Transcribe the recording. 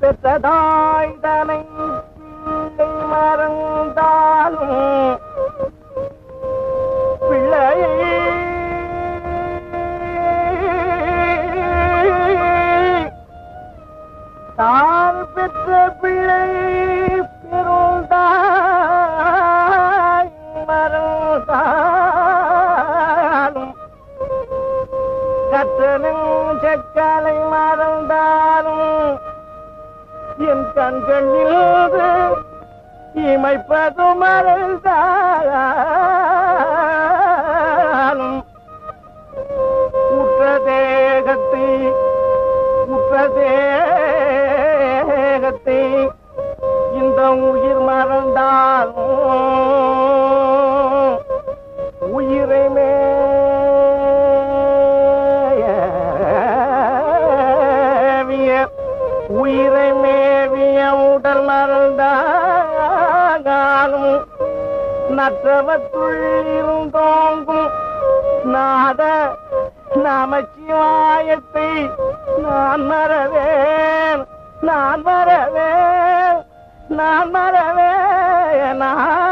பெற்றதாய் தனை பிள்ளை மறந்தாலும் பிள்ளையை தான் பெற்ற பிள்ளை பெருந்தாய் மறந்தாலும் கற்றனும் செக்காலை மறந்தாலும் என் கண்களில் இமைப்பது மறந்தாலும் உற்ற தேகத்தை உற்ற தேகத்தை இந்த உயிர் மறந்தாலும் உயிரை மேவிய உயிரை மேவிய உடல் மறந்தாலும் நற்றவத்துள் இருந்தோங்கும் நாத நமச்சிவாயத்தை நான் மறவேன் நான் மறவேன் நான் மறவேன் நான்